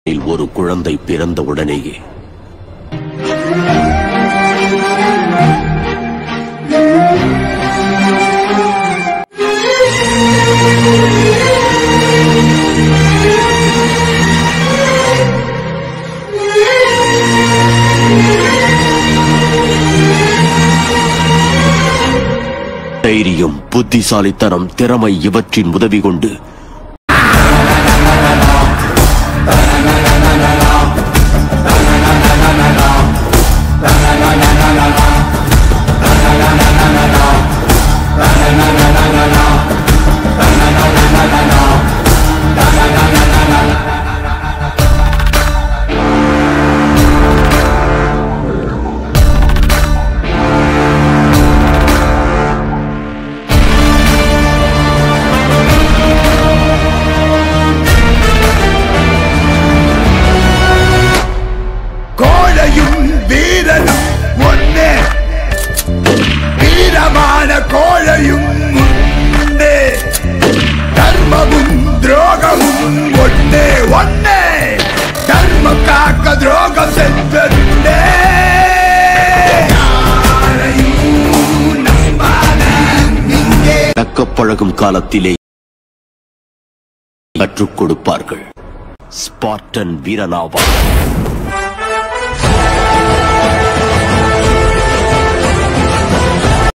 இல் ஒரு குழந்தை பிறந்த உடனேயே தைரியம் புத்திசாலித்தனம் திறமை இவற்றின் உதவி கொண்டு கோழையும் வீரனும் ஒன்னே வீரமான கோழையும் உண்டே தர்மமும் துரோகமும் ஒன்னே ஒன்னே தர்மம் காக்க துரோகம் சென்றே தக்கப் பழகும் காலத்திலே கற்றுக் கொடுப்பார்கள் ஸ்பார்டன் வீரனாவார்